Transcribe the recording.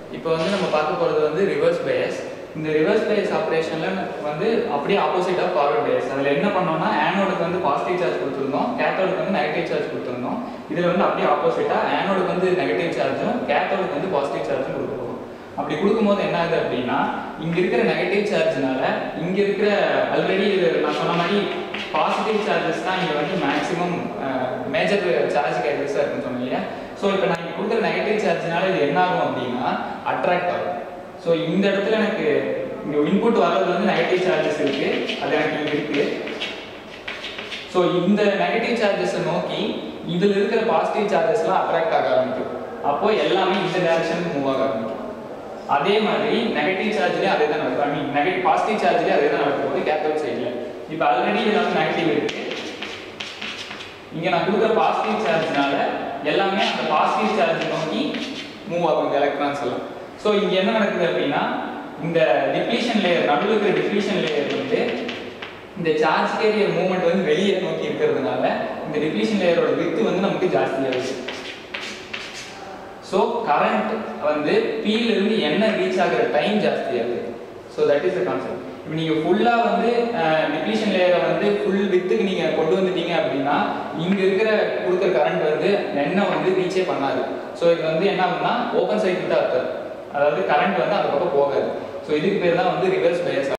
இப்போ வந்து நம்ம பார்க்க போகிறது வந்து ரிவர்ஸ் பயஸ் இந்த ரிவர்ஸ் பயஸ் ஆப்ரேஷனில் வந்து அப்படியே ஆப்போசிட் ஆஃப் ஃபார்வர்ட் பயஸ் அதில் என்ன பண்ணோம்னா ஆனோடுக்கு வந்து பாசிட்டிவ் சார்ஜ் கொடுத்துருந்தோம் கேத்தோடுக்கு வந்து நெகட்டிவ் சார்ஜ் கொடுத்துருந்தோம் இதில் வந்து அப்படியே ஆப்போசிட்டாக ஆனோடுக்கு வந்து நெகட்டிவ் சார்ஜும் கேத்தோடுக்கு வந்து பாசிட்டிவ் சார்ஜும் கொடுக்க போகிறோம் அப்படி கொடுக்கும்போது என்ன ஆகுது அப்படின்னா இங்க இருக்கிற நெகட்டிவ் சார்ஜ்னால இங்க இருக்கிற ஆல்ரெடி நான் சொன்ன மாதிரி பாசிட்டிவ் சார்ஜஸ் தான் இங்க வந்து மேக்ஸிமம் மேஜர் சார்ஜ் கேரியர்ஸாக இருக்குன்னு சொன்னீங்க ஸோ இப்போ நான் இங்க கொடுக்குற நெகட்டிவ் சார்ஜ்னால இது என்ன ஆகும் அப்படின்னா அட்ராக்ட் ஆகும் ஸோ இந்த இடத்துல எனக்கு இங்க இன்புட் வர்றது வந்து நெகட்டிவ் சார்ஜஸ் இருக்கு அது எனக்கு இங்க இருக்கு ஸோ இந்த நெகட்டிவ் சார்ஜஸை நோக்கி இதில் இருக்கிற பாசிட்டிவ் சார்ஜஸ்லாம் அட்ராக்ட் ஆக ஆரம்பிக்கும் அப்போ எல்லாமே இந்த டைரக்ஷனுக்கு மூவ் ஆக ஆரம்பிக்கும் அதே மாதிரி நெகட்டிவ் சார்ஜ்லேயே அதே தான் நடக்கும் ஐ மீன் நெகட்டிவ் பாசிட்டிவ் சார்ஜ்லேயே அதே தான் நடக்க போகுது கேத்தோட் சைடில் இப்போ ஆல்ரெடி இதில் நெகட்டிவ் இருக்கு இங்கே நான் கொடுக்குற பாசிட்டிவ் சார்ஜ்னால எல்லாமே அந்த பாசிட்டிவ் சார்ஜ் நோக்கி மூவ் ஆகும் இந்த எலக்ட்ரான்ஸ் எல்லாம் ஸோ இங்கே என்ன நடக்குது அப்படின்னா இந்த டிப்ளீஷன் லேயர் நடுவில் இருக்கிற டிப்ளீஷன் லேயர் வந்து இந்த சார்ஜ் கேரியர் மூவ்மெண்ட் வந்து வெளியே நோக்கி இருக்கிறதுனால இந்த டிப்ளீஷன் லேயரோட வித்து வந்து நமக்கு ஜாஸ்தியாகுது ஸோ கரண்ட் வந்து P ல இருந்து என்ன ரீச் ஆகுற டைம் ஜாஸ்தியாகுது so that is the concept இப்போ நீங்கள் ஃபுல்லாக வந்து டிப்ளீஷன் லேயரை வந்து ஃபுல் வித்துக்கு நீங்கள் கொண்டு வந்துட்டீங்க அப்படின்னா இங்கே இருக்கிற கொடுக்குற கரண்ட் வந்து எண்ணெய் வந்து ரீச்சே பண்ணாது ஸோ இது வந்து என்ன ஆகும்னா ஓப்பன் சைக்கிள் தான் அர்த்தம் அதாவது கரண்ட் வந்து அந்த பக்கம் போகாது ஸோ இதுக்கு பேர் தான் வந்து ரிவர்ஸ் பயஸ்